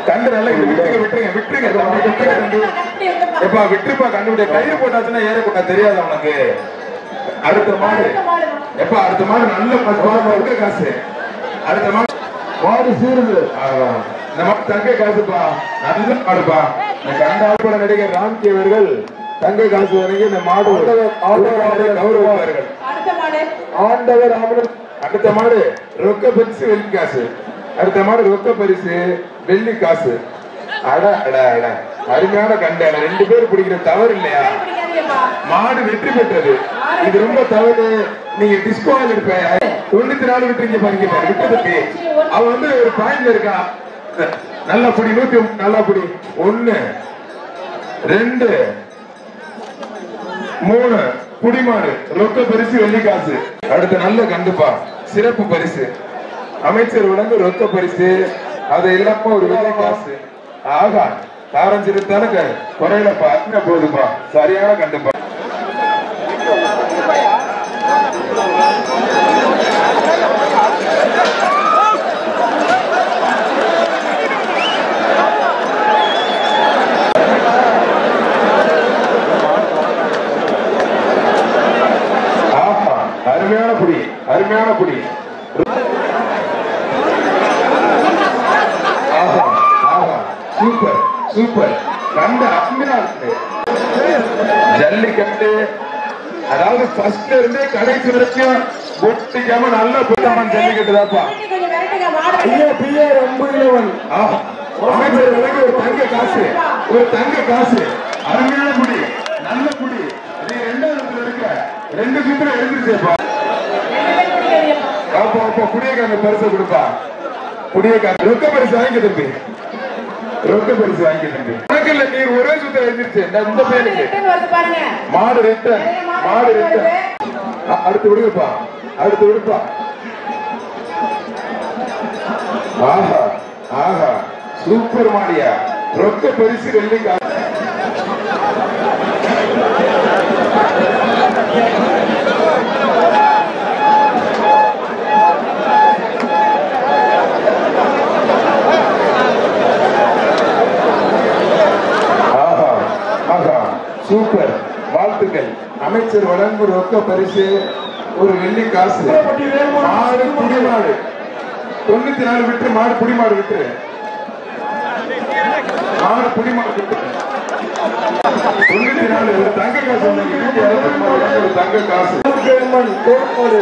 கண்டு நல்லா இது விட்டுருங்க விட்டுருங்க விட்டுருங்க தம்பி விட்டுருங்க தம்பி எப்பா விட்டுருப்பா கண்டுபிடி கயிறு போட்டாச்சுன்னா ஏறக்கூடாது தெரியாது உனக்கு அடுத்த மாடு எப்பா அடுத்த மாடு நல்ல பத்து மாடு இருக்க காசு அடுத்த மாடு மாடு சீருது ஆமா. இந்த மாடு தங்க காசுப்பா நல்ல மாடுப்பா இந்த கண்டாபட நடிகர் ராம்கி அவர்கள் தங்க காசு வரைக்கும் இந்த மாடு கௌரவார்கள் அடுத்த மாடு ஆண்டவர் அமரன் அடுத்த மாடு ரொக்க பரிசு வெள்ளி காசு அடுத்த மாடு ரொக்க பரிசு வெள்ளி காசு அட அட அட அருமையான கண்டை ரெண்டு பேர் பிடிக்கிற தவறு இல்லையா பிடிக்காதீங்கப்பா மாடு வெற்றி பெற்றது இது ரொம்ப தவறு நீங்க டிஸ்கோவில் இருப்ப தொண்ணூத்தி நாலு விட்டுறீங்க பாருங்க பாரு, விட்டு தம்பி அவ வந்து ஒரு பாயிண்ட்ல இருக்கா நல்லா புடி நூத்தி ஒன்பது நல்லா புடி ஒண்ணு ரெண்டு மூணு புடிமாடு ரொக்க பரிசு வெள்ளி காசு அடுத்த நல்ல கண்டுப்பா சிறப்பு பரிசு அமைச்சர் வழங்கு ரொக்க பரிசு அது இல்லாம ஒரு வெள்ளி காசு ஆகா காரம் சிறுத்தான குறையிலப்பா என்ன போதுப்பா சரியான கண்டுப்பா ஆஹா அருமையான புடி அருமையான புடி ஆஹா ஆஹா சூப்பர் சூப்பர் கண்ட அருமையா இருக்கு ஜல்லிக்கட்டு அதாவது ஃபர்ஸ்ட்ல இருந்தே கடைசி வரைக்கும் பொட்டிக்காம நல்ல புத்தமன் ஜல்லிக்கட்டு தாப்பா கொஞ்சம் விரட்டுங்க மாடு ஐயா பிஆர் அம்பு இலவன் ஆஹா. அமைச்சர் விலைக்கு ஒரு தங்க காசு ஒரு தங்க காசு அருமையான குடி நல்ல குடி அது ரெண்டாவது இடத்துல இருக்க ரெண்டு சுத்துல எழுந்துருச்சேப்பா பிடிக்காதீங்கப்பா அப்போ அப்போ குடியக்காரங்க பரிசை கொடுப்பா குடியக்காரங்க ரொக்க பரிசு வாங்கி தம்பி ரொக்க பரிசு வாங்கி தம்பி உனக்கு இல்ல நீ ஒரே சுத்த எழுந்திருச்சு நான் இந்த பையனுக்கு ரிட்டர்ன் வருது பாருங்க மாடு ரிட்டன் மாடு ரிட்டன் அடுத்து விடுங்கப்பா அடுத்து விடுப்பா ஆஹா ஆஹா சூப்பர் மாடியா ரொக்க பரிசு வெள்ளி காசு ஆஹா ஆஹா சூப்பர் வாழ்த்துக்கள் அமைச்சர் வழங்கும் ரொக்க பரிசு ஒரு வெள்ளி காசு மாடு குடிமாடு தொண்ணூத்தி நாலு விட்டு மாடு புடிமாடு விட்டு மாடு புடிமாடு விட்டு தொண்ணூத்தி நாலு ஒரு தங்க காசு இன்னைக்கு நூத்தி அறுபத்தி மூணு ரூபாய் ஒரு தங்க காசு கேமன் கோட்பாடு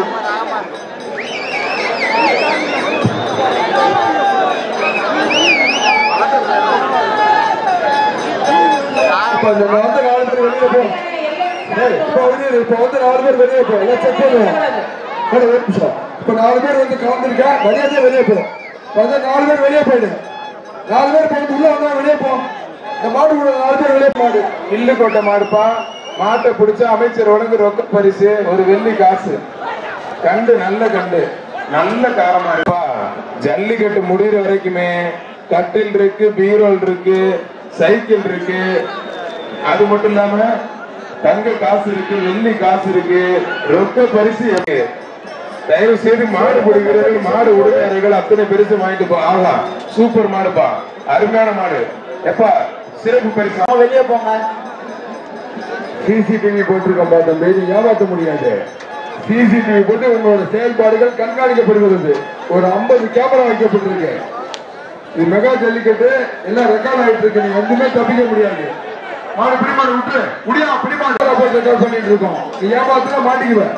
இப்ப இந்த வந்து நாலு பேர் வெளியே போ ஏய், இப்ப வெளியே இரு. இப்ப வந்து நாலு பேர் வெளியே போ எல்லாம் செக் பண்ணுவோம் ஒரு நிமிஷம் இப்ப நாலு பேர் வந்து கலந்துருக்கா மரியாதையா வெளியே போ இப்ப வந்து நாலு பேர் வெளியே போயிடு நாலு பேர் போயிட்டு உள்ள வந்தா வெளியே போ இந்த மாடு கூட நாலு பேர் வெளியே மாடு இல்லு கொட்ட மாடுப்பா மாட்டை பிடிச்ச அமைச்சர் வழங்கு ரொக்க பரிசு ஒரு வெள்ளி காசு கண்டு நல்ல கண்டு நல்ல காரமா இருப்பா ஜல்லிக்கட்டு முடிகிற வரைக்குமே கட்டில் இருக்கு பீரோல் இருக்கு சைக்கிள் இருக்கு அது மட்டும் இல்லாம தங்க காசு இருக்கு வெள்ளி காசு இருக்கு ரொக்க பரிசு இருக்கு தயவு செய்து மாடு பிடிக்கிறவர்கள் மாடு உடையாளர்கள் அத்தனை பெருசு வாங்கிட்டு போ ஆஹா சூப்பர் மாடுப்பா அருமையான மாடு எப்பா சிறப்பு பரிசு வெளியே போங்க சிசிடிவி போட்டிருக்கோம் பார்த்தோம் நீ ஏமாற்ற முடியாது சிசிடிவி போட்டு உங்களோட செயல்பாடுகள் கண்காணிக்கப்படுகிறது ஒரு 50 கேமரா வைக்கப்பட்டிருக்கு இது மெகா ஜல்லிக்கட்டு எல்லாம் ரெக்கார்ட் ஆயிட்டு இருக்கு நீ எதுவுமே தப்பிக்க முடியாது மாடு பிடிமாடு விட்டு முடியா பிடிமாடு போட்டு ரெக்கார்ட் பண்ணிட்டு இருக்கோம் நீ ஏமாத்தினா மாட்டிக்குவேன்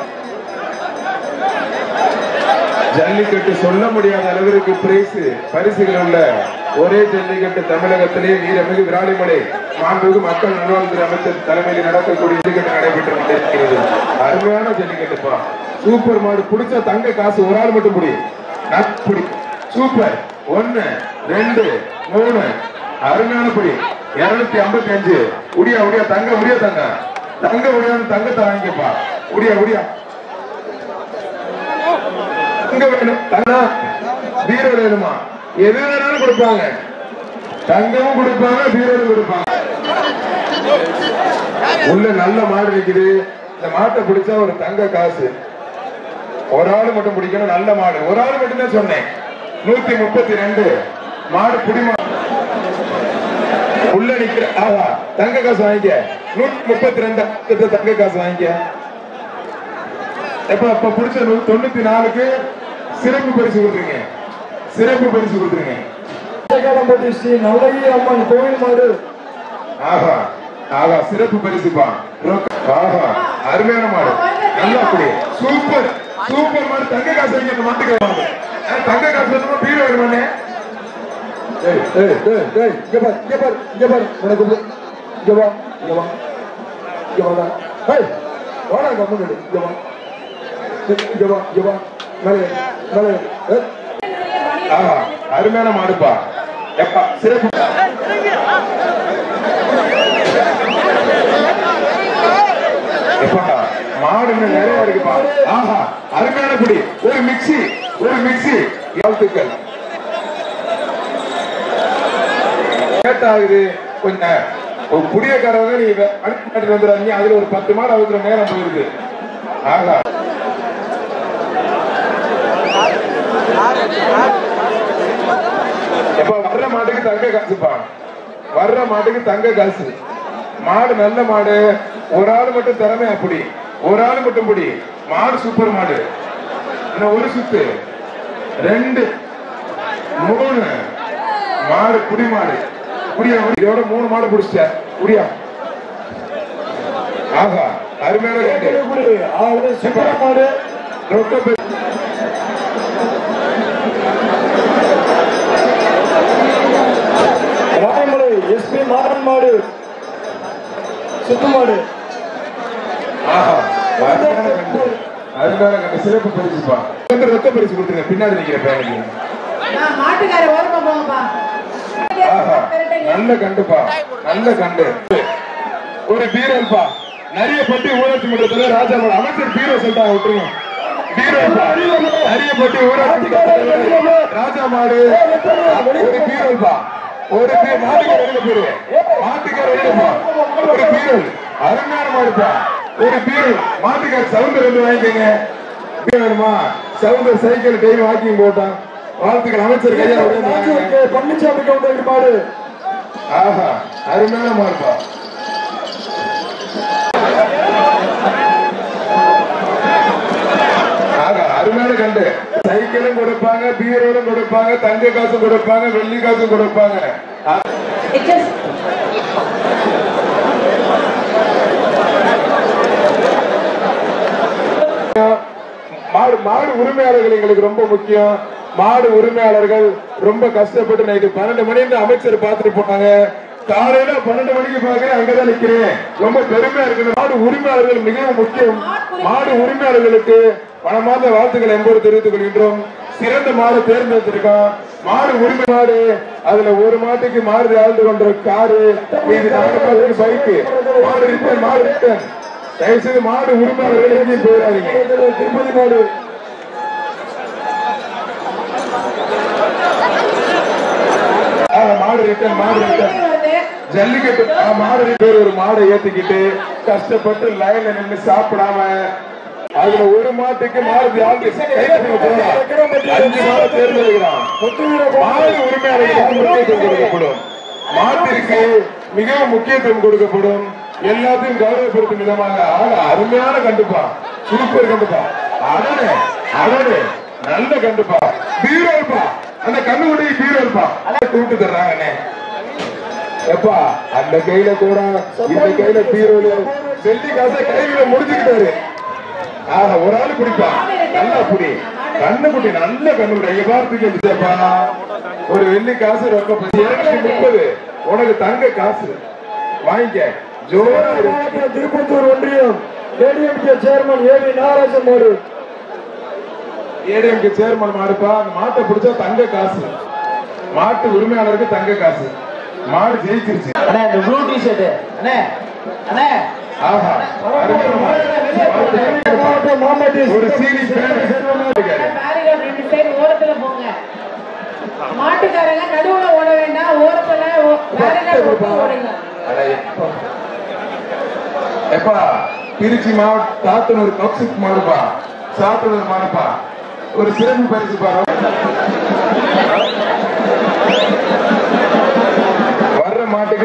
ஜல்லிக்கட்டு சொல்ல முடியாத அளவிற்கு பிரைஸ் பரிசுகள் உள்ள ஒரே ஜல்லிக்கட்டு தமிழகத்திலே வீரமிகு விராலிமலை மாண்புமிகு மக்கள் நல்வாழ்வுத்துறை அமைச்சர் தலைமையில் நடக்கக்கூடிய ஜல்லிக்கட்டு நடைபெற்று கொண்டிருக்கிறது அருமையான ஜல்லிக்கட்டுப்பா சூப்பர் மாடு பிடிச்ச தங்க காசு ஒரு ஆள் மட்டும் புடி புடி சூப்பர் ஒன்னு ரெண்டு மூணு அருமையான புடி இருநூத்தி ஐம்பத்தி அஞ்சு உடியா உடியா தங்க உடியா தங்க தங்க உடியான்னு தங்கத்தை வாங்கிக்கப்பா உடியா உடியா தங்க வேணும் தங்கம் பீரோ வேணுமா எது வேணாலும் கொடுப்பாங்க தங்கமும் கொடுப்பாங்க பீரோவும் கொடுப்பாங்க உள்ள நல்ல மாடு நிக்குது இந்த மாட்டை பிடிச்சா ஒரு தங்க காசு ஒரு ஆள் மட்டும் பிடிக்கணும் நல்ல மாடு ஒரு ஆள் மட்டும் தான் சொன்னேன் நூத்தி முப்பத்தி ரெண்டு மாடு புடிமா உள்ள நிக்கிற ஆஹா தங்க காசு வாங்கிக்க நூத்தி முப்பத்தி ரெண்டு தங்க காசு வாங்கிக்க எப்ப இப்ப புடிச்ச நூ- தொண்ணூத்தி நாலுக்கு சிறப்பு பரிசு கொடுத்துருங்க சிறப்பு பரிசு கொடுத்துருங்க காலம்பட்டி ஸ்ரீ நல்லகி அம்மன் கோவில் மாடு ஆஹா ஆஹா சிறப்பு பரிசுப்பா ரொக்க- ஆஹா அருமையான மாடு நல்லா அப்படி சூப்பர் சூப்பர் மாடு தங்க காசு வைக்க அந்த மாட்டுக்கு வாங்க. அஹ், தங்க காசு வேணுமா பீரோ வருமானே ஏய் ஏய் ஏய் ஏய் இங்க பார் இங்க பார் இங்க பார் உனக்கு வந்து இங்க வா இங்க வா இங்க வாடா ஏய் வாடா கம்மு கடு இங்க வா இங்க வா இங்க வா மேலே ஏறு, மேலே ஏறு. ஏய் ஆஹா அருமையான மாடுப்பா எப்பா சிறப்பு எப்பா மாடு இன்னும் நிறைய இருக்குப்பா ஆஹா அருமையான குடி ஒரு மிக்ஸி ஒரு மிக்ஸி வாழ்த்துக்கள் லேட் ஆகுது கொஞ்சம் ஒரு புடியக்காரவங்க நீ வே- அனுப்பி மாட்டிட்டு வந்துடாதீங்க அதுல ஒரு பத்து மாடு அவுக்குற நேரம் போயிருக்கு ஆஹா எப்ப வர்ற மாட்டுக்கு தங்க காசுப்பா வர்ற மாட்டுக்கு தங்க காசு மாடு நல்ல மாடு ஒரு ஆள் மட்டும் திறமை அப்படி ஒரு ஆள் மட்டும் பிடி மாடு சூப்பர் மாடு இன்னும் ஒரு சுத்து ரெண்டு மூணு மாடு குடி மாடு குடியா குடி. இதோட மூணு மாடு பிடிச்சிட்ட குடியா ஆஹா அருமையான ரெண்டு குடி குடி ஆளு சுத்தர மாடு ரொக்க பெ- ராயமலை எஸ்பி மாறன் மாடு சுத்து மாடு ஆஹா அருமையான கண்டு அருமையான கண்டு சிறப்பு பரிசுப்பா வந்து ரொக்க பரிசு கொடுத்துருங்க பின்னாடி நிக்கிற பையனுக்கு நான் மாட்டுக்கார ஓரமா போங்கப்பா ஆஹா, நல்ல கண்டுப்பா நல்ல கண்டு ஒரு பீரல்பா நிறைய பட்டி ஊராட்சி மன்றத்துல ராஜாவோட அமைச்சர் பீரோ சொல்லிட்டாங்க விட்டுருங்க பீரோல்பா நிறைய பட்டி ஊராட்சி மன்றத்துல ராஜா மாடு ஒரு பீரல்பா ஒரு பீ- மாட்டுக்கார வெளியில போயிரு மாட்டுக்கார வெளியில போ ஒரு பீரல் அருமையான மாடுப்பா ஒரு பீரல் மாட்டுக்கார சவுந்தர் வந்து வாங்கிக்கோங்க பீரல் வேணுமா சவுந்தர் சைக்கிள் டைம் வாக்கிங் போட்டான் வாழ்த்துக்கள் அமைச்சர் கையா உடைந்து வாங்கிக்கோங்க. பழனிசாமி கவுண்டர் மாடு ஆஹா அருமையான மார்பா ஆகா அருமையான கண்டு சைக்கிளும் கொடுப்பாங்க பீரோடும் கொடுப்பாங்க தங்க காசும் கொடுப்பாங்க வெள்ளி காசும் கொடுப்பாங்க ஆ- It just மாடு மாடு உரிமையாளர்கள் எங்களுக்கு ரொம்ப முக்கியம் மாடு உரிமையாளர்கள் ரொம்ப கஷ்டப்பட்டு நைட்டு பன்னெண்டு மணி அமைச்சர் பார்த்துட்டு போனாங்க காலையில பன்னெண்டு மணிக்கு பாக்குறேன் அங்கதான் நிக்கிறேன் ரொம்ப பெருமையா இருக்குது மாடு உரிமையாளர்கள் மிகவும் முக்கியம் மாடு உரிமையாளர்களுக்கு பணமார்ந்த வாழ்த்துக்களை என்போடு தெரிவித்துக் கொள்கின்றோம் சிறந்த மாடு தேர்ந்தெடுத்திருக்கோம் மாடு உரிமை மாடு அதுல ஒரு மாட்டுக்கு மாடு ஆழ்ந்து கொண்ட காரு மீது நாலு மாட்டுக்கு பைக்கு மாடு ரிட்டர்ன் மாடு ரிட்டர்ன் தயவு செய்து மாடு உரிமையாளர்கள் எங்கேயும் போயிடாதீங்க திருப்பதி மாடு ஆ, மாடு ரிட்டர்ன் மாடு ரிட்டர்ன் வருது ஜல்லிக்கட்டு ஆ, மாடு பேர் ஒரு மாடை ஏத்திக்கிட்டு கஷ்டப்பட்டு லைன்ல நின்னு சாப்பிடாம அதுல ஒரு மாட்டுக்கு மாடு ஆண்டு அஞ்சு மாடு தேர்ந்தெடுக்கிறான் மாடு உரிமையாளர்களுக்கு முக்கியத்துவம் கொடுக்கப்படும் மாட்டிற்கு மிகவும் முக்கியத்துவம் கொடுக்கப்படும் எல்லாத்தையும் கௌரவப்படுத்தும் விதமாக ஆக அருமையான கண்டுப்பா சூப்பர் கண்டுப்பா அடனே அடனே நல்ல கண்டுப்பா பீரோல்பா அந்த கண்ணுக்குடி பீரோல்பா கூப்பிட்டு தர்றாங்கண்ணே எப்பா அந்த கையில கூட இந்த கையில பீரோல வெள்ளி காசை கையில முடிச்சுக்கிட்டாரு ஆஹா ஒரு ஆளு குடிப்பா நல்லா குடி கண்ணுக்குட்டி நல்ல கண்ணுக்குட்டி ஐயா பார்த்துக்கு இருந்துச்சப்பா ஒரு வெள்ளி காசு ரொம்ப இருநூத்தி முப்பது உனக்கு தங்க காசு வாங்கிக்க ஜோரா இரு. மாவட்டம் திருப்பத்தூர் ஒன்றியம் ஏடிஎம்கே சேர்மன் ஏவி நாகராஜன் மாடு ஏடிஎம்கே சேர்மன் மாடுப்பா அந்த மாட்டை பிடிச்சா தங்க காசு மாட்டு உரிமையாளருக்கு தங்க காசு மாடு ஜெயிச்சிருச்சு அண்ணே இந்த ப்ளூ டிஷர்ட் அண்ணே அண்ணே ஆஹா அருமையான மாடு. மாவட்டம் மாம்பட்டி ஒரு சீனி பேரு பேரிகார்டு ரெண்டு சைடு ஓரத்துல போங்க மாட்டுக்காரங்க நடுவுல ஓட வேண்டாம் ஓரத்துல ஓ- பேரிகார்டு ஒட்டி ஓடுங்க அட எப்பா. எப்பா திருச்சி மாவட்டம் சாத்தனூர் கப்சிக் மாடுப்பா சாத்தனூர் மாடுப்பா ஒரு சிறப்பு பரிசு பாரு வர்ற மாட்டுக்கு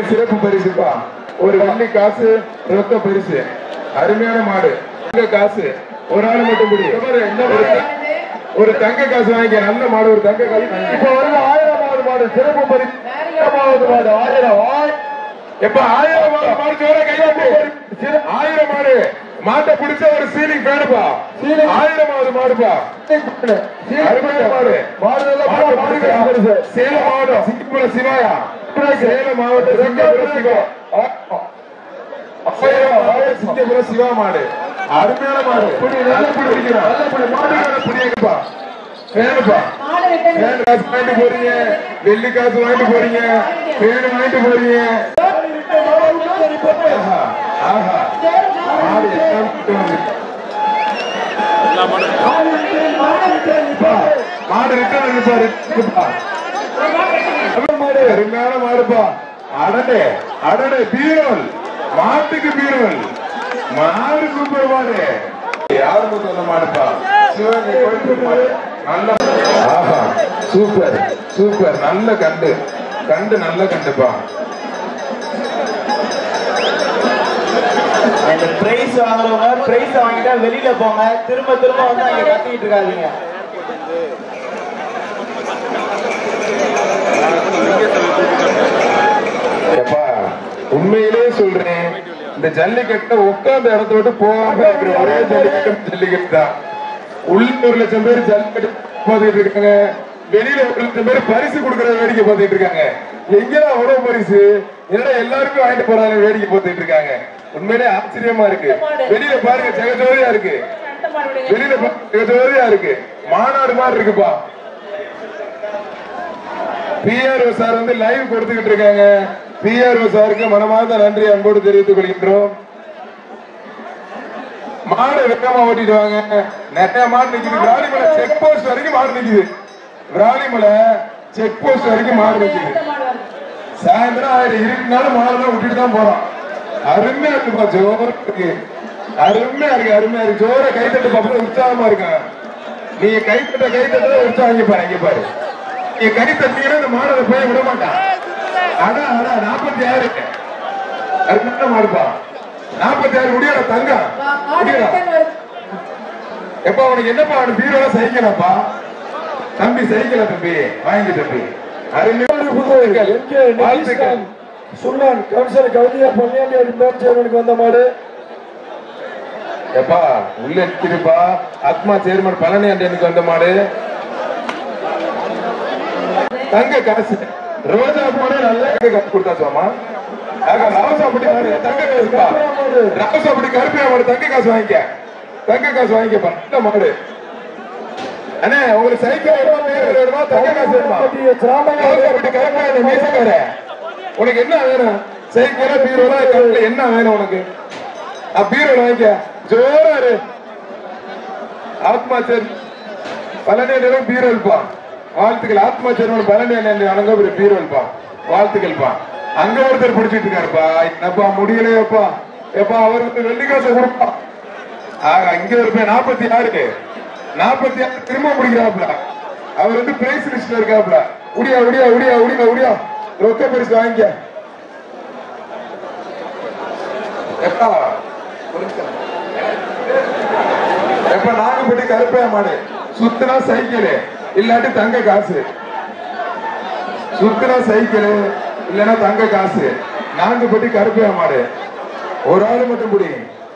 மாடு சிறப்பு பரிசுப்பா ஒரு வெள்ளி காசு ரொக்க பரிசு அருமையான மாடு தங்க காசு ஒரு ஆள் மட்டும் பிடி ஒரு த- ஒரு தங்க காசு வாங்கிக்க நல்ல மாடு ஒரு தங்க காசு வாங்கிக்க. இப்ப வருது ஆயிரமாவது மாடு சிறப்பு பரிசு ஆயிரமாவது மாடு ஆயிரம் ஆயிரம் எப்ப ஆயிரம் மாடு மாடு ஜோர கையாட்டு ஆயிரம் மாடு மாட்டை பிடிச்ச ஒரு சீலிங் பேனுப்பா ஆயிரமாவது மாடுப்பா அருமையான மாடு மாடு நல்லா மாடு மாடு பிடிச்சா. பரிசு சேலம் மாவட்டம் சிங்கப்புரம் சிவாயா சேலம் மாவட்டம் சிங்கப்புரம் சிவா அப்பையாரம் மாவட்டம் சிங்கப்புரம் சிவா மாடு அருமையான மாடு நல்ல பிடி பிடிக்கிறான் நல்ல பிடி மாட்டுக்கான பிடிப்பா வேணுப்பா மாடு return வேன் காசு வாங்கிட்டு போறீங்க வெள்ளி காசு வாங்கிட்டு போறீங்க வேன் வாங்கிட்டு போறீங்க ஆஹா, ஆஹா. மாடு எல்லாம் கூட்டு வந்து. மாடு ரிட்டர்ன் அனுப்பா ரிட்டர்ன்ப்பா மாடு அருமையான மாடுப்பா அடடே அடடே பீரோல் மாட்டுக்கு பீரோல் மாடு சூப்பர் மாடு யாருக்கு சொன்ன மாடுப்பா சிவகங்கை கோயில் மாடு நல்ல ஆஹா சூப்பர் சூப்பர் நல்ல கண்டு கண்டு நல்ல கண்டுப்பா இந்த பிரைஸ் வாங்குறவங்க பிரைஸ் வாங்கிட்டா வெளியில போங்க திரும்ப திரும்ப வந்து அங்க கத்திட்டு இருக்காதீங்க எப்பா உண்மையிலே சொல்றேன் இந்த ஜல்லிக்கட்டுல உட்கார்ந்த இடத்த விட்டு போகாம இருக்கிற ஒரே ஜல்லிக்கட்டு ஜல்லிக்கட்டு தான் உள்ள ஒரு லட்சம் பேர் ஜல்லிக்கட்டு பார்த்துட்டு இருக்காங்க வெளியில ஒரு லட்சம் பேர் பரிசு கொடுக்கற வேடிக்கை பார்த்துட்டு இருக்காங்க எங்கதான் அவ்வளவு பரிசு என்னடா எல்லாருக்கும் வாங்கிட்டு போறாங்க வேடிக்கை பார்த்துட்டு இருக்காங்க உண்மையிலே ஆச்சரியமா இருக்கு வெளியில பாருங்க ஜெகஜோதியா இருக்கு அடுத்த மாடு விடுங்க. வெளியில பாருங்க ஜெகஜோதியா இருக்கு மாநாடு மாதிரி இருக்குப்பா பிஆர்ஓ சார் வந்து லைவ் கொடுத்துக்கிட்டு இருக்காங்க பிஆர்ஓ சாருக்கு மனமார்ந்த நன்றி அன்போடு தெரிவித்துக் கொள்கின்றோம் மாடு வெக்கமா ஓட்டிட்டு வாங்க நிறைய மாடு நிக்குது விராலிமலை செக் போஸ்ட் வரைக்கும் மாடு நிக்குது விராலிமலை செக் போஸ்ட் வரைக்கும் மாடு நிக்குது அடுத்த மாடு வருது. சாயந்தரம் ஆயிரம் இருட்டினாலும் மாடெல்லாம் விட்டுட்டு தான் போறோம் அருமையா இருக்குப்பா ஜோரா இருக்கு அருமையா இருக்கு அருமையா இருக்கு ஜோர கைத்தட்டு பாப்பா உற்சாகமா இருக்கான் நீங்க கைத்தட்ட கைத்தட்ட உற்சாகம் இங்க பாரு இங்க பாரு நீங்க கை தட்டீங்கன்னா இந்த மாடலை போய் விட மாட்டான் அடா அடா நாற்பத்தி ஆறு அருமையான மாடுப்பா நாற்பத்தி ஆறு முடியல தங்கம் மா- மாடு முடியல return வருது. எப்ப உனக்கு என்னப்பா அவனு பீரோல சைக்கிளாப்பா தம்பி சைக்கிளா தம்பி வாங்கி தம்பி அருமையான வாழ்த்துக்கள் சுல்லான் கவுன்சிலர் கவிதையா பொன்னியாண்டி மேற்சேவனுக்கு வந்த மாடு எப்பா உள்ள நிற்கிறப்பா ஆத்மா சேர்மன் பழனி அண்டனுக்கு வந்த மாடு தங்க காசு ரோஜா மாடு நல்ல தங்க காசு கொடுத்தா சுவாமா ஆக ராவசாப்பட்டி மாடு தங்க காசுப்பா ராவசாப்பட்டி கருப்பையா மாடு தங்க காசு வாங்கிக்க தங்க காசு வாங்கிக்கப்பா நல்ல மாடு அண்ணே உங்களுக்கு சைக்கிள் வேணுமா பேர் வேணுமா தங்க காசு வேணுமா ராவசாப்பட்டி கருப்பையா நீ மீசக்கார உனக்கு என்ன வேணும் சைக்கிளா பீரோலா கட்டில என்ன வேணும் உனக்கு பீரோல வாங்கிக்க ஜோரா இரு ஆத்மா சரி பழனி அண்ணனும் பீரோல்பா வாழ்த்துக்கள் ஆத்மா சேர்மன் பழனி அண்ணன் அனங்க ஒரு பீரோல்பா வாழ்த்துக்கள்ப்பா அங்க ஒருத்தர் பிடிச்சிட்டு இருக்காருப்பா என்னப்பா முடியலையப்பா எப்பா அவர் வந்து வெள்ளிக்காசை கொடுப்பா ஆக இங்க ஒரு பேர் நாற்பத்தி ஆறு நாற்பத்தி ஆறு திரும்ப முடிக்கிறாப்ல அவர் வந்து பிரைஸ் லிஸ்ட்ல இருக்காப்ல உடியா உடியா உடியா உடியா உடியா ரொக்க பரிசு வாங்கிக்க எப்பா ஒரு நிமிஷம். எப்ப நாகப்பட்டி கருப்பையா மாடு சுத்தினா சைக்கிள் இல்லாட்டி தங்க காசு சுத்தினா சைக்கிள் இல்லைன்னா தங்க காசு நாகப்பட்டி கருப்பையா மாடு ஒரு ஆளு மட்டும் பிடி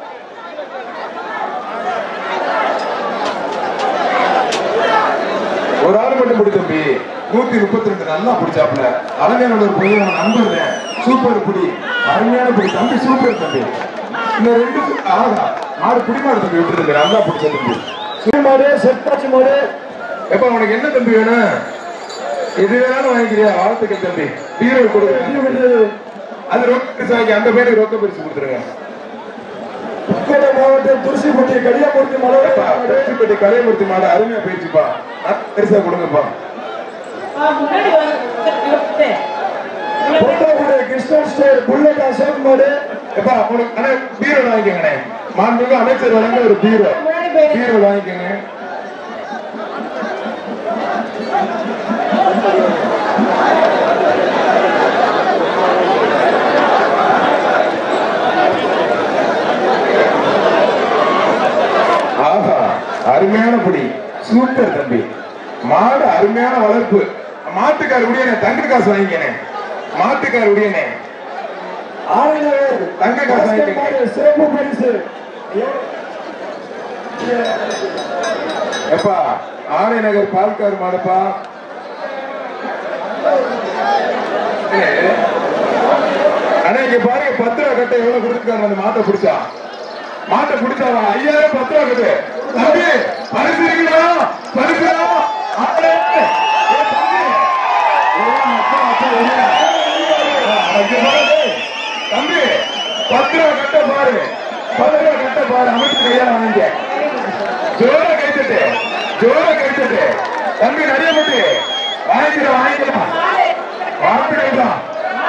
ஒரு ஆளு மட்டும் பிடி தம்பி நூத்தி முப்பத்தி ரெண்டு நல்லா பிடிச்சாப்ல அலங்காரோட ஒரு பையன் அவன் நண்பர் தான். சூப்பர் பிடி அருமையான பிடி தம்பி சூப்பர் தம்பி இந்த ரெண்டு சு- ஆகா மாடு பிடிமாடு தம்பி விட்டுருக்கு நல்லா பிடிச்ச தம்பி மாடு செட்டாச்சி மாடு எப்ப உனக்கு என்ன தம்பி வேணும் இது வேணாலும் வாங்கிக்கிறியா வாழ்த்துக்கள் தம்பி பீரோ கொடுக்குறேன் அது ரொக்க பரிசு வாங்கி அந்த பேருக்கு ரொக்க பரிசு கொடுத்துருங்க புதுக்கோட்டை மாவட்டம் துருசிப்பட்டி கடியாமூர்த்தி எப்பா, மலை திருச்சிப்பட்டி கலைமூர்த்தி மாடு அருமையா போயிடுச்சுப்பா நல்ல பரிசா கொடுங்கப்பா ஆ, முன்னாடி வாங்க. இருக்கு. பொட்டாக்குடி கிருஷ்ணன் ஸ்டேட் புல்லட் அசோக் மாடு எப்பா உனக்கு அண்ணா பீரோ வாங்கிக்கோங்கண்ணே மாண்புமிகு அமைச்சர் வழங்க ஒரு பீரோ முன்னாடி போயிடு. பீரோ வாங்கிக்கோங்க அருமையான வளர்ப்பு மாட்டுக்கார் உடையனே தங்க காசு வாங்கிக்கனே மாட்டுக்கார் உடையனே ஆளுநர் தங்க காசு வாங்கிக்கங்க சிறப்பு பரிசு எப்பா ஆணை நகர் பால்கார் மாடுப்பா அண்ணா இங்க பாருங்க பத்து ரூபா கட்டை எவ்வளவு கொடுத்துருக்காங்க அந்த மாட்டை பிடிச்சா மாட்டை பிடிச்சாவா ஐயாயிரம் பத்து ரூபா கட்டு தம்பி பரிசு இருக்குதா பரிசுடா ஆளே. ஏ தம்பி. ஏ அப்பா, அப்பா, ஏ. இங்க பாரு. தம்பி பத்து ரூபா கட்ட பாரு பத்து ரூபா கட்ட பாரு அமைச்சு கையால வாங்கிக்க ஜோர கைத்தட்டு ஜோர கைத்தட்டு தம்பி நிறைய முட்டு வாங்கிக்கலாம் வாங்கிக்கலாம் வாங்கிக்கலாம்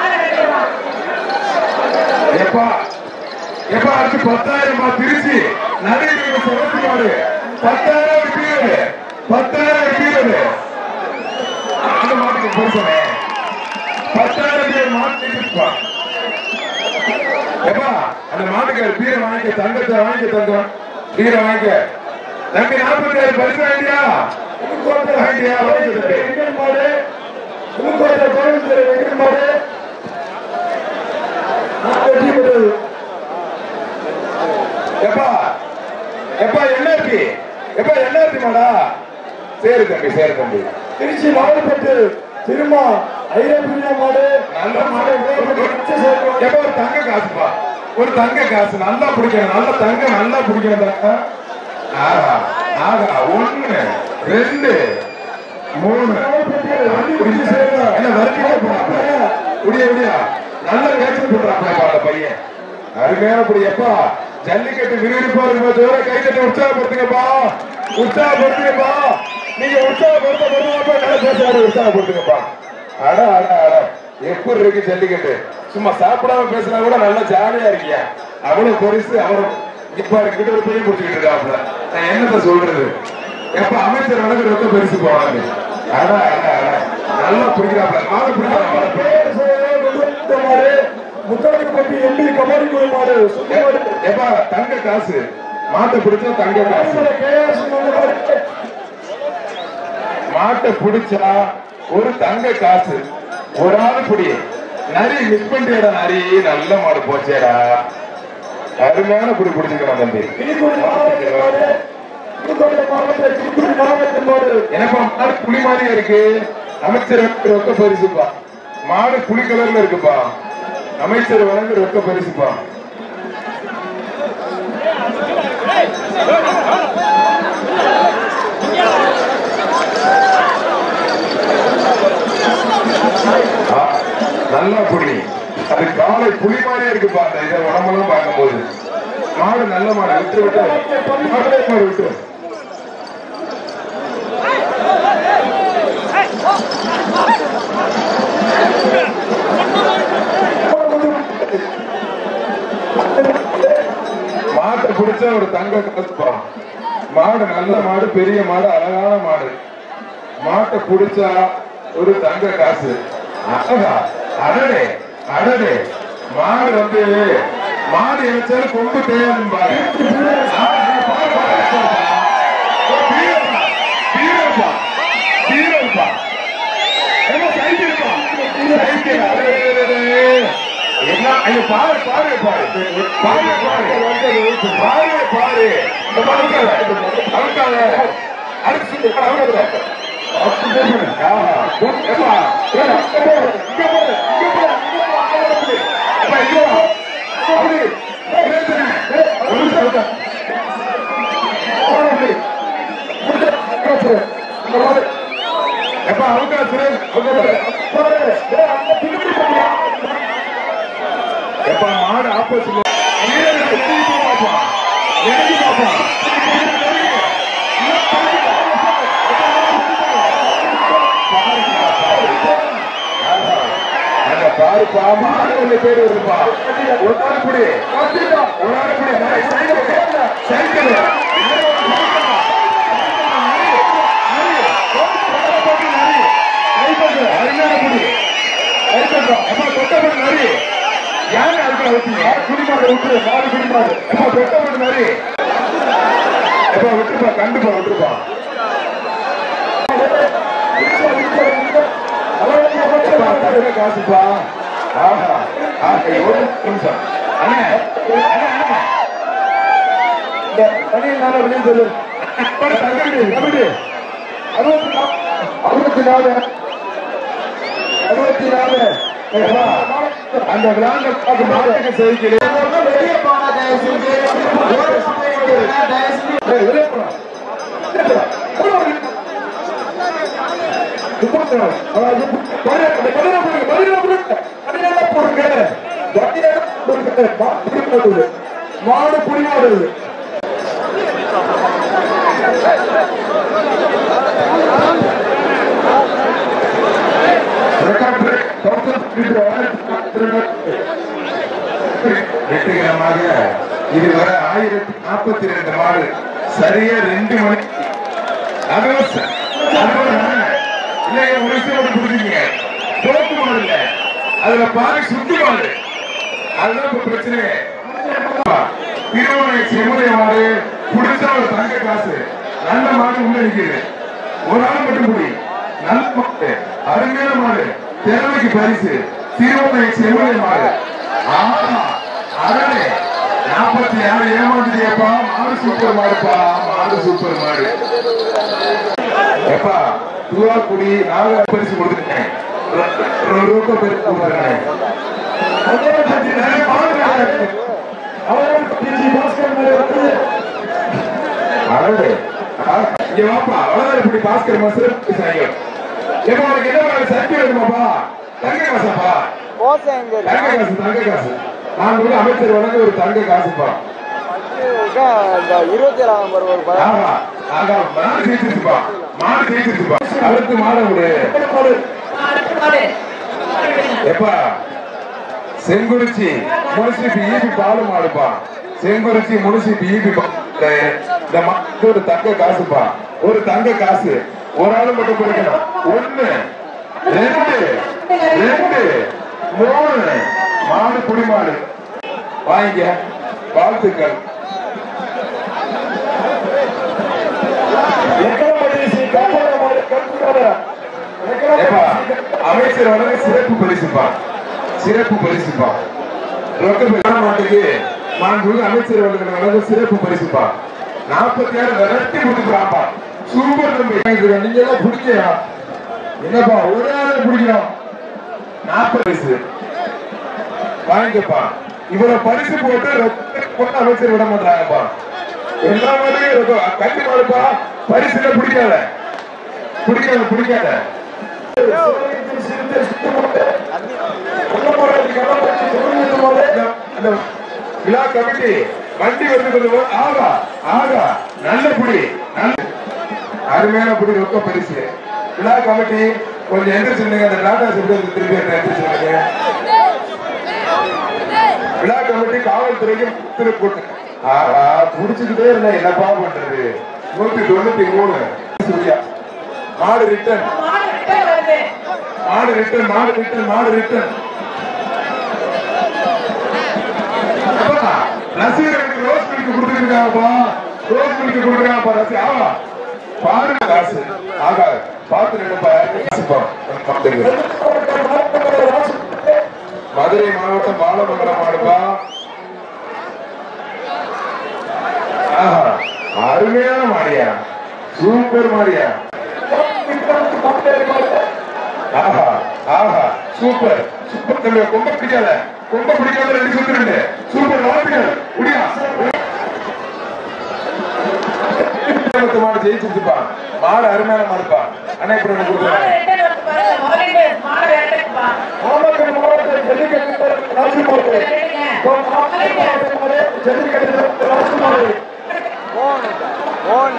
எப்பா எப்பா அடுத்து பத்தாயிரம் ரூபாய் திருச்சி நடுவில் சிறப்பு மாடு பத்தாயிரம் பீரடு பத்தாயிரம் பீரடு அந்த மாட்டுக்கு பொறுப்பனே பத்தாயிரம் பேர் மாட்டு இருப்பா எப்பா அந்த மாட்டுக்கு பீரை வாங்கிக்க தங்கத்தை வாங்கிக்க தங்கம் பீரை வாங்கிக்க தம்பி நாற்பத்தி ஏழு பரிசு வாங்கியா வாங்கியா வாங்கிக்க தம்பி வெங்கட் மாடு புதுக்கோட்டை கோயம்புத்தூர் வெங்கட் மாடு வெற்றி பெற்றது எப்பா எப்பா என்ன இருக்கு எப்பா என்ன இருக்கு மாடா சரி தம்பி சரி தம்பி திருச்சி நாவல்பட்டு திருமா ஐரப்பிரியா மாடு நல்ல மாடு எப்ப ஒரு தங்க காசுப்பா ஒரு தங்க காசு நல்லா பிடிக்கணும் நல்ல தங்க நல்லா பிடிக்கணும் தங்க ஆஹா ஆஹா ஒண்ணு ரெண்டு மூணு என்ன வர்க்கிக்க போறாங்க முடிய முடியா நல்ல கேட்சல் பண்றாங்க அந்த பையன் அருமையான படி எப்பா ஜல்லிக்கட்டு விறுவிறுப்பா இருக்குமா தவிர கை தட்டி உற்சாகப்படுத்துங்கப்பா உற்சாகப்படுத்துங்கப்பா நீங்க உற்சாகப்படுத்த வருவாப்பா நல்லா பேசுறாரு உற்சாகப்படுத்துங்கப்பா அட அட அட எப்படி இருக்கு ஜல்லிக்கட்டு சும்மா சாப்பிடாம பேசினா கூட நல்லா ஜாலியா இருக்கியா அவ்வளவு பரிசு அவரும் இப்ப கிட்ட ஒரு பையன் பிடிச்சிக்கிட்டு இருக்காப்புல நான் என்னத்த சொல்றது எப்ப அமைச்சர் வழக்கு ரொம்ப பெருசு போவாங்க அட அட அட நல்லா பிடிக்கிறாப்புல மாலை பிடிக்கிறாங்க மாடு முத்தரக்கப்பட்டி எம்பி கபாடி கோயில் மாடு சுத்தி மாடு எப்பா தங்க காசு மாட்டை பிடிச்சா தங்க காசு கேஎஸ் மாடு மாட்டை பிடிச்சா ஒரு தங்க காசு ஒரு ஆள் பிடி நரி மிஸ் பண்ணியடா நரி நல்ல மாடு போச்சேடா அருமையான பிடி பிடிச்சிக்கலாம் தம்பி திருப்பூர் மாவட்ட மாடு புதுக்கோட்டை மாவட்ட திருப்பூர் மாவட்ட மாடு எனப்பா மாடு புலி மாதிரியே இருக்கு அமைச்சர் வழங்கு ரொக்க பரிசுப்பா மாடு புலி கலர்ல இருக்குப்பா அமைச்சர் வழங்கு ரொக்க பரிசுப்பா ஆ, நல்லா புலி அது காலை புலி மாதிரியே இருக்குப்பா அந்த இதை உடம்பெல்லாம் பார்க்கும்போது மாடு நல்ல மாடு விட்டு விட்டு மாடு மாடு விட்டு மாட்டை பிடிச்ச ஒரு தங்க காசுப்பா மாடு நல்ல மாடு பெரிய மாடு அழகான மாடு மாட்டை பிடிச்சா ஒரு தங்க காசு அழகா அடடே அடடே மாடு வந்து மாடு இணைச்சாலும் கொம்பு தேவைப்பாரு வீரப்பா வீரப்பா என்ன சைக்கிள்ப்பா சைக்கிள் அடே, அடே, அடே. என்ன ஐயோ பாரு பாரு பாரு பாரு பாரு பாரு பாரு இந்த படுக்காத அழுக்காத அடிச்சு அழுக்காத எப்ப அவுக்கா சுரேஷ் எப்ப மாடு ஆப்போசிட்ல பாருப்பா மாடு ஒண்ணு பேர் வருதுப்பா ஒரு நாள் குடி ஒரு நாள் குடி சைக்கிள் சைக்கிள் அருமையான குடி அரிக்கட்டும் எப்ப தொட்டப்பட்டு நரி யாரு அதுக்குள்ள ஊத்தீங்க குடிமாடு விட்டுரு மாடு குடிமாடு எப்ப தொட்டப்பட்டு நரி எப்ப விட்டுருப்பா கண்டுப்பா விட்டுருப்பா கூட காசுப்பா ஆஹா ஆஹா ஒரு நிமிஷம் அண்ணே அண்ணே அண்ணே இந்த பணியில் நாள் அப்படின்னு சொல்லு கபடி கபடி அறுபத்தி நாலு அறுபத்தி நாலு அறுபத்தி நாலு ஏப்பா, அந்த விளாண்ட பார்த்து மாட்டுக்கு செய்கிறேன் வெளியே போங்க தயவு செஞ்சு ஓரமா போய் விட்டுருங்க, தயவு செஞ்சு மாடு புரியாதது வெற்றிகரமாக இதுவரை ஆயிரத்தி நாற்பத்தி ரெண்டு மாடு சரியா ரெண்டு மணி அதுவும் ச- அதுவும் நான். இல்ல என் ஒரு விஷயம் மட்டும் புரிஞ்சுக்கங்க தோப்பு மாடு இல்ல அதுல பாரு சுத்து மாடு அதுதான் இப்ப பிரச்சனை திருவண்ணை செம்முடைய மாடு புடிச்சா ஒரு தங்க காசு நல்ல மாடு உள்ள நிக்குது ஒரு ஆள் மட்டும் புடி நல்ல மாடு அருமையான மாடு திறமைக்கு பரிசு திருவண்ணை செம்முடைய மாடு ஆமா அரணே நாற்பத்தி ஆறு ஏமாந்துட்டியப்பா மாடு சூப்பர் மாடுப்பா மாடு சூப்பர் மாடு எப்பா தூவாக்குடி நாக பரிசு கொடுத்துருக்கேன் ரூபா பரிசு கொடுத்துருக்கேன் அழகு இங்க வாப்பா அவ்வளவுதான் இப்படி பாஸ்கர் மாஸ்டர் சாயங்காலம் எப்ப உனக்கு என்ன மாதிரி சர்டி வேணுமாப்பா தங்க காசாப்பா தங்க காசு தங்க காசு நான் கூட அமைச்சர் வழங்க ஒரு தங்க காசுப்பா இருபத்தி ஏழாம் நம்பர் ஒரு படம் ஆமா ஆகா மாடு ஜெயிச்சிருச்சுப்பா மாடு ஜெயிச்சிருச்சுப்பா அடுத்து மாட விடு அடுத்த மாடு எப்பா செங்குறிச்சி முனிசிபி ஈபி பாலு மாடுப்பா செங்குறிச்சி முனிசிபி ஈபி இந்த மாட்டுக்கு ஒரு தங்க காசுப்பா ஒரு தங்க காசு ஒரு ஆளு மட்டும் கொடுக்கணும் ஒண்ணு ரெண்டு ரெண்டு மூணு மாடு புடி மாடு வாங்கிக்க வாழ்த்துக்கள் ஏப்பா, அமைச்சர் வழங்க சிறப்பு பரிசுப்பா சிறப்பு பரிசுப்பா ரொக்க பெற மாட்டுக்கு மாண்புமிகு அமைச்சர் வழங்க வழங்க சிறப்பு பரிசுப்பா நாற்பத்தி ஆறு விரட்டி கொடுத்துக்கிறாப்பா சூப்பர் தம்பி நீங்க எல்லாம் பிடிக்கா என்னப்பா ஒரே ஆளே பிடிக்கணும் நாற்பது பரிசு வாங்கிக்கப்பா இவ்வளவு பரிசு போட்டு ரொக்க போட்டு அமைச்சர் விட மாட்டாங்கப்பா எல்லா மாதிரியும் இருக்கும் கட்டி மாடுப்பா பரிசுல பிடிக்காத பிடிக்காத பிடிக்காத அந்த விழா கமிட்டி வண்டி வந்து கொண்டு ஆகா ஆகா நல்ல புடி நல்ல அருமையான புடி ரொக்க பரிசு விழா கமிட்டி கொஞ்சம் எந்திரிச்சுங்க அந்த டாடா சிப்டர் திருப்பி எந்திரிச்சுங்க விழா கமிட்டி காவல்துறைக்கு திரு கூட்டு ஆஹா புடிச்சுக்கிட்டே இருந்தா என்னப்பா பண்றது நூத்தி தொண்ணூத்தி மூணு சூர்யா மாடு ரிட்டர்ன் மாடு கிட்ட வருது மாடு ரிட்டர்ன் மாடு ரிட்டர்ன் மாடு ரிட்டர்ன் ரசிகர்களுக்கு ரோஸ் மில்க் கொடுத்துருக்காங்கப்பா ரோஸ் மில்க் கொடுத்துருக்காங்கப்பா ரசி ஆமா பாருங்க காசு ஆகா பார்த்து நினைப்பா காசுப்பா பார்த்துங்க மதுரை மாவட்டம் பாலமங்கலம் மாடுப்பா ஆஹா அருமையான மாடியா சூப்பர் மாடியா ஆஹா ஆஹா சூப்பர் சூப்பர் தம்பி கொம்ப பிடிக்காத கொம்ப பிடிக்காத ரெண்டு சுத்து ரெண்டு சூப்பர் வாழ்த்துக்கள் முடியா மாடு ஜெயிச்சிருச்சுப்பா மாடு அருமையான மாடுப்பா அண்ணா இப்படி ஒண்ணு மாடு கொடுத்துருவாங்க ரிட்டர்ன் வந்து பாருங்க வாலண்டியர்ஸ் மாடு ரிட்டர்ன்ப்பா நாமக்கல் மாவட்ட ஜல்லிக்கட்டு ராசிமாடு ஜல்லிக்கட்டு ராசிமாடு போன் போன்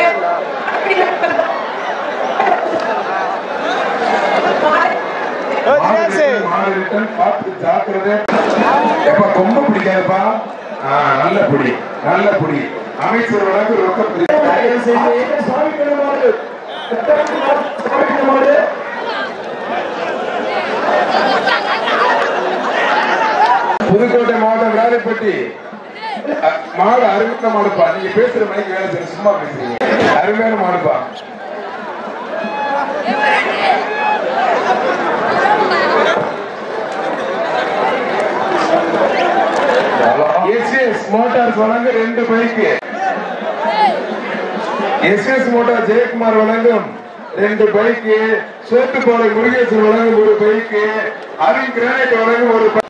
மாடு ரிட்டர்ன், மாடு ரிட்டர்ன், பார்த்து ஜாக்கிரதை. எப்பா, கொம்பு பிடிக்காதப்பா ஆ, நல்ல புடி நல்ல புடி அமைச்சர் வழக்கு ரொக்க பிடி. தயவு செஞ்சு சாமிக்கல் மாடு சாமிக்கல் மாடு புதுக்கோட்டை மாவட்டம் வேலைப்பட்டி அ, மாடு அருமையான மாடுப்பா நீங்க பேசுற மைக்கு வேலை செய்ய சும்மா பேசுறீங்க அருமையான மாடுப்பா எஸ்எஸ் மோட்டார்ஸ் வழங்க ரெண்டு பைக்கு எஸ்எஸ் மோட்டார் ஜெயக்குமார் வழங்கும் ரெண்டு பைக்கு சோத்துப்பாறை முருகேசன் வழங்கும் ஒரு பைக்கு அருண் கிரானைட் வழங்கும் ஒரு